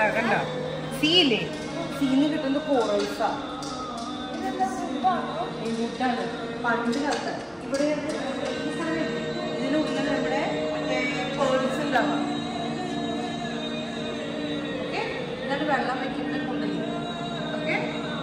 കേട്ടാ കണ്ട സീയില്ലേ സീന്ന് കിട്ടുന്ന കോറൽസാ എന്നിട്ടാണ് പണ്ട് കാലത്ത് ഇവിടെ ഈ സാധനം ഇതിനുള്ളിൽ നമ്മുടെ മറ്റേ പേൾസ് ഉണ്ടാവാം ഓക്കെ എന്നിട്ട് വെള്ളം വെക്കുന്നത് കൊണ്ടുപോയി ഓക്കെ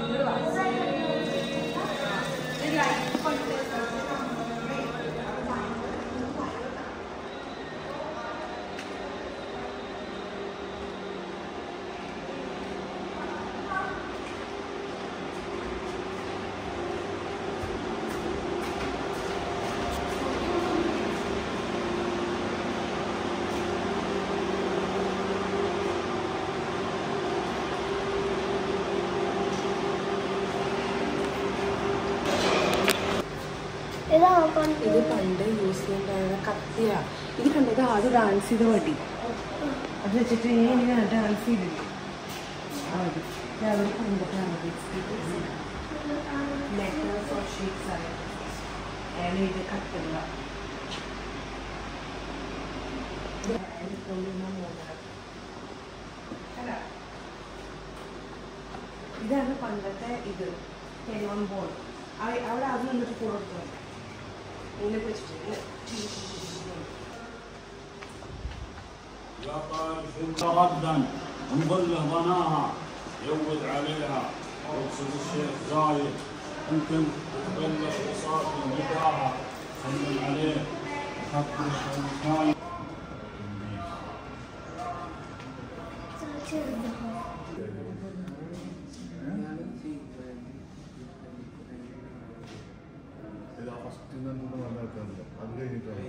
ഇതാ പണ്ട് ഇത് പണ്ട് യൂസ് ചെയ്യേണ്ട കത്തിയ ഇത് കണ്ടത് ആദ്യം ഡാൻസ് ചെയ്ത വടി അത് വെച്ചിട്ട് ഞാൻ ഇങ്ങനെ ഡാൻസ് ചെയ്തില്ല ആ മതി ഞാൻ അവർ പണ്ടൊക്കെയാണ് ലെറ്റേഴ്സ് ഓർ ഷീറ്റ്സ് ആണ് ഞാൻ ഇത് കത്തില്ല ഇതാണ് പണ്ടത്തെ ഇത് തെരുവൻ ബോൾ അവിടെ അത് നിന്നിട്ട് കൊടുത്തു ഇങ്ങനെ വെച്ചിട്ട് لقد ردا نظله ظناها يود عليها يقصد الشيخ زايد ممكن تبلغ بصافي نداها سلم عليه خط الشيطان ഇത് ആ ഫസ്റ്റ് നിന്ന് നന്നായിട്ടുണ്ട് അത് കഴിഞ്ഞിട്ടാണ്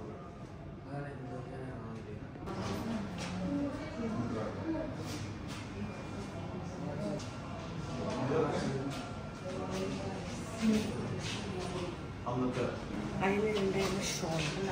അന്നത്തെ അതിലുണ്ടായിരുന്ന ഷോൾഡർ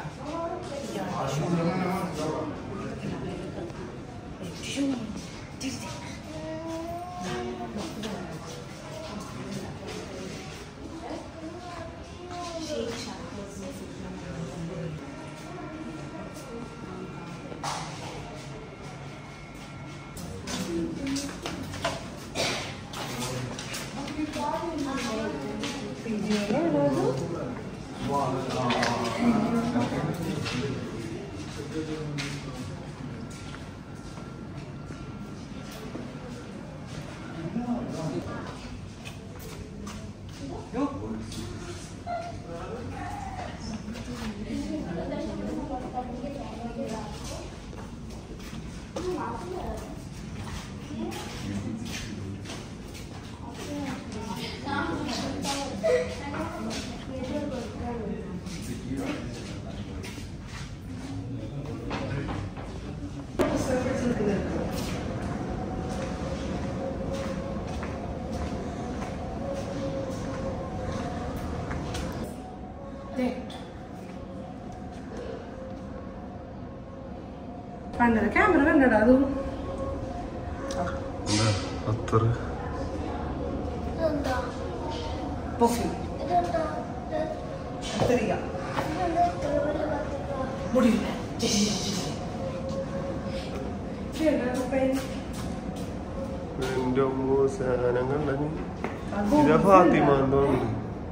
പണ്ടത്തെ ക്യാമറ കണ്ടടാ അതും അത്ര ഇതെന്താ പൊഫി ഇതെന്താ കത്രിക ഇതെന്താ ഇത്ര വലിയ കത്തിക്ക മുടിയില്ല എന്റെ അമ്മോ സാധനം കണ്ടനി ഇതാ ഫാത്തിമ എന്ന് തോന്നുന്നു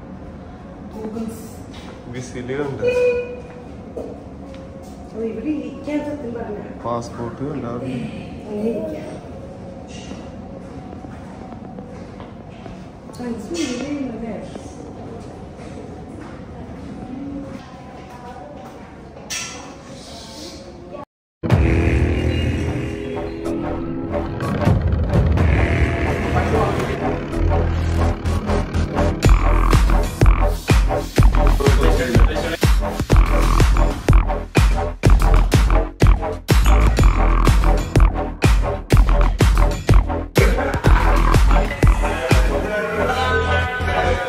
വിസില് കണ്ട ഇവിടെ ഇരിക്കാൻ സത്യം പറഞ്ഞ പാസ്പോർട്ട് കണ്ടാവും അങ്ങനെ ഇരിക്കാം മനസ്സിലായില്ലേ ആ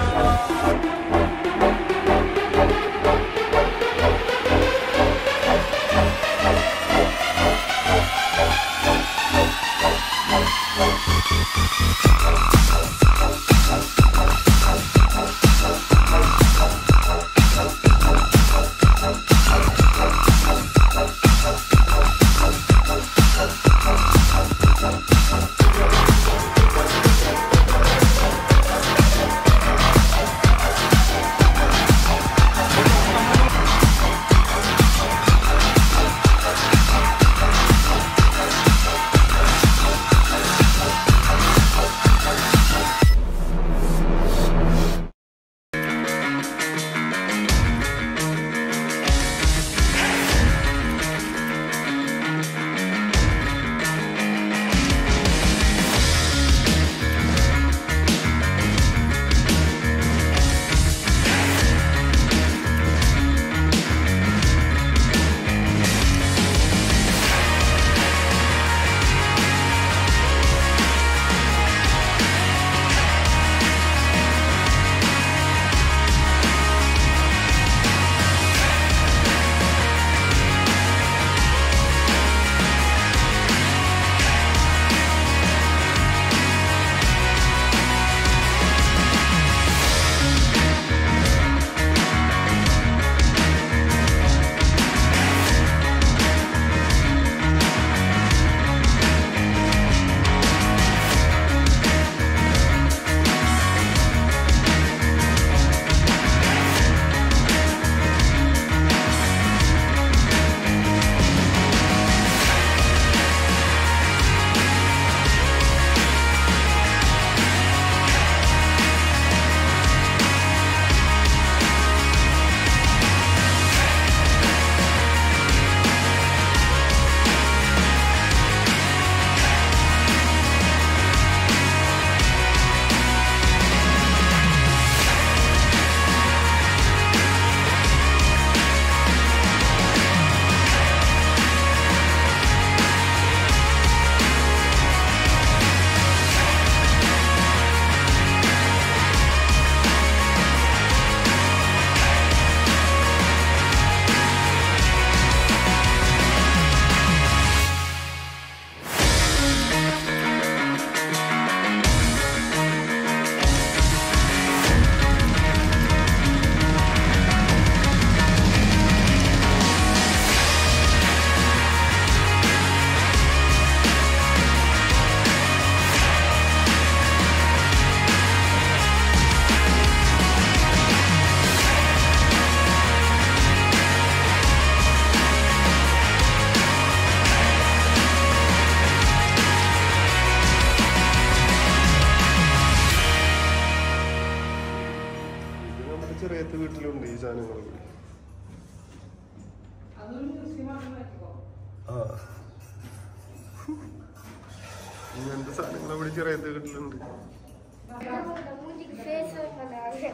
ചെറിയത്തെ വീട്ടിലുണ്ട് ഈ സാധനങ്ങൾ കൂടി ആ ഇങ്ങനത്തെ സാധനങ്ങൾ കൂടി ചെറിയത്തെ വീട്ടിലുണ്ട് ഫേസ് വെക്കലാണ്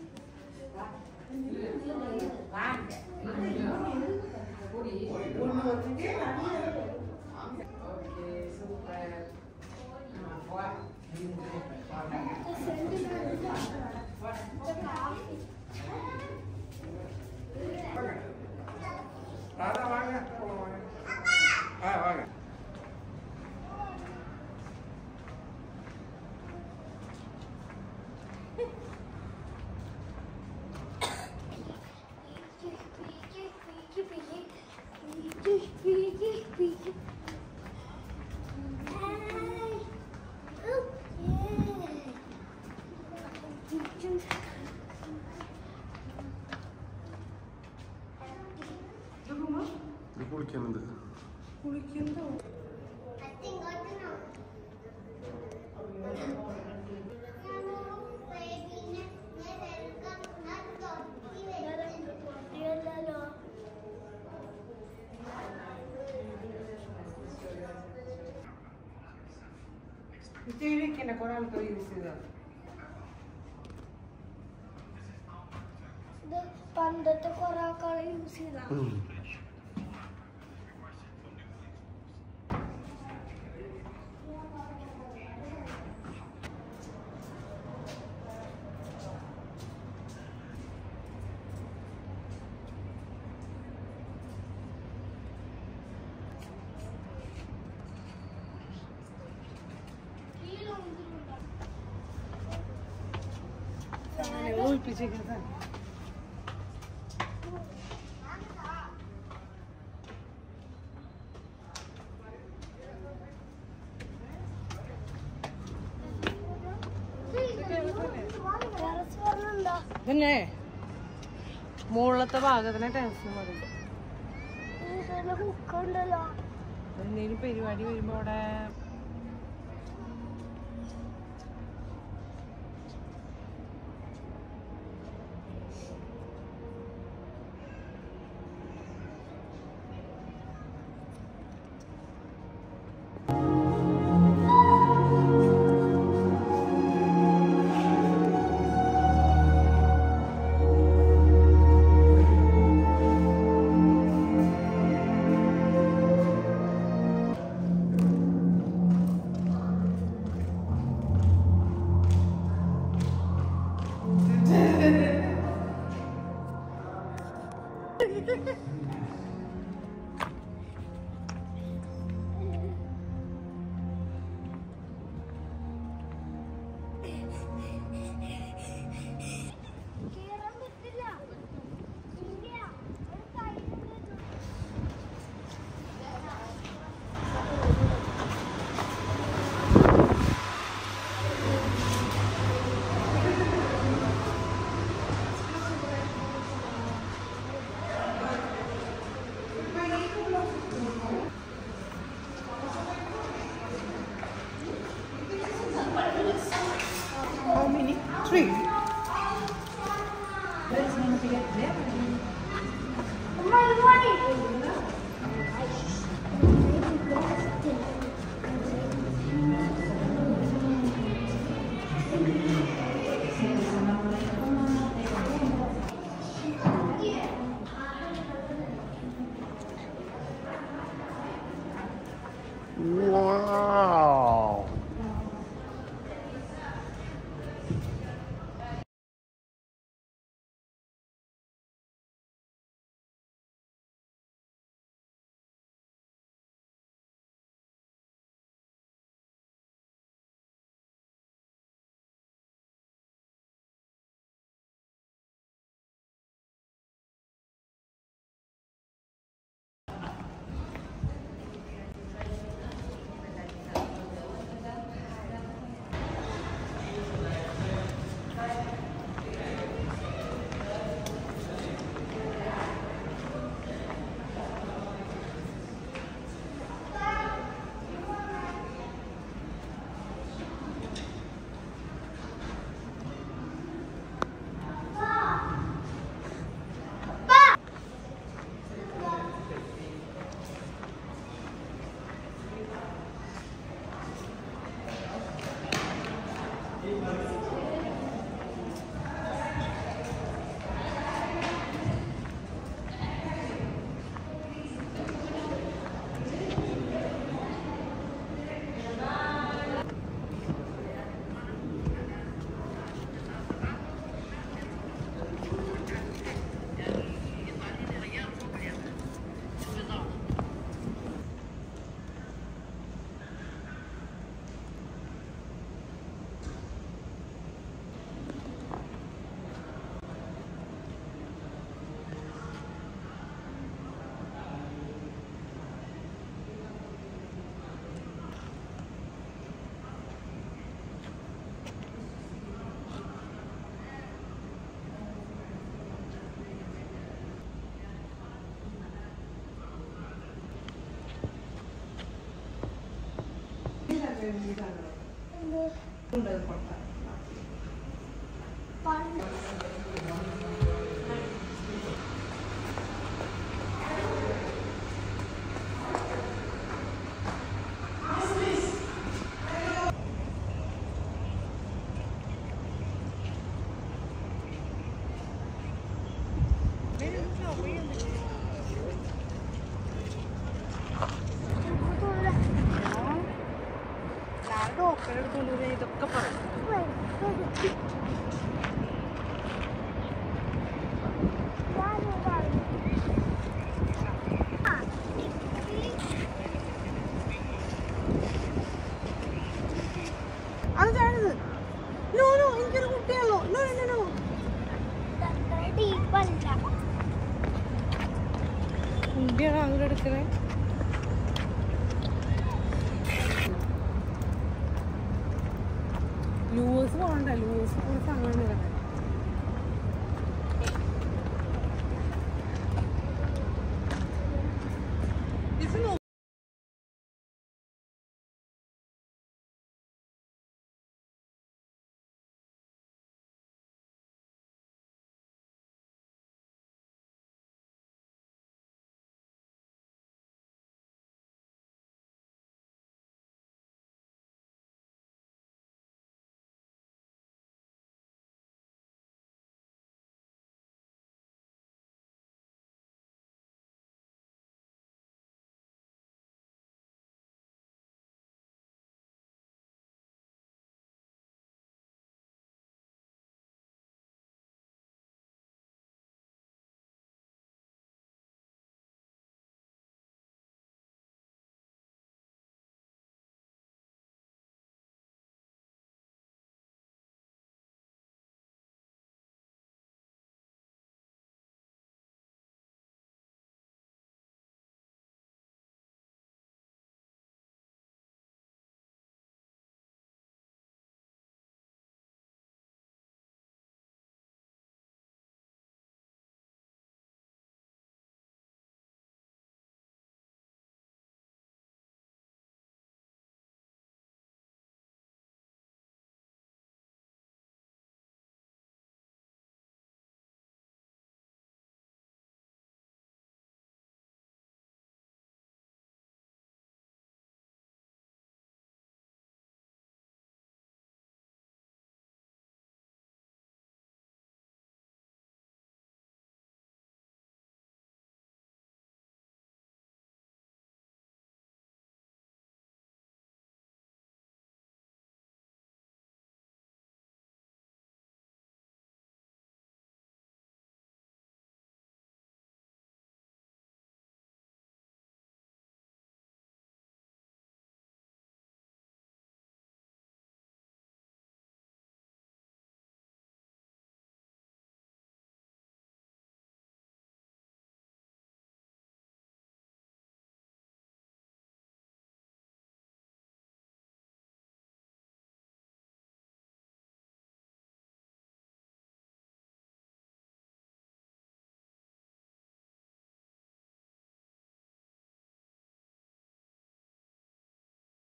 ഇത് കുളിക്കുന്നത് കുളിക്കുന്നോ ഇത്തിരിക്കന്നെ കുറെ ആൾക്കാർ യൂസ് ചെയ്തത് ഇത് പണ്ടത്തെ കുറെ ആൾക്കാരെ യൂസ് ചെയ്താ സാധനങ്ങൾ ഒഴിപ്പിച്ചേക്കുന്ന സാധനം ടെറസ് പറഞ്ഞുണ്ടോ പിന്നെ മുകളിലത്തെ ഭാഗത്തിന് ടെൻഷൻ മതി ഇതിന് ഹുക്കുണ്ടല്ലോ എന്തെങ്കിലും പരിപാടി വരുമ്പോ അവിടെ കേറാൻ പറ്റില്ല ഇല്ല ഒരു കയ്യിലുണ്ട് How many? Three. അമ്മ ഇതുപോലെ Wow. വീടാണ് എന്ത് ഉണ്ട് കൊട്ട പണ്ട് ഇതൊക്കെ പറയും അത് ചാടുന്നത് നോ നോ എനിക്കൊരു കുട്ടിയുള്ളൂ നോ നോ നോ ഡീപ്പല്ല കുട്ടിയാണ് അങ്ങോട്ട് എടുക്കണേ ലൂസ് പോകണ്ട ലൂസ് കുറച്ച് അങ്ങനെ കിടക്കണേ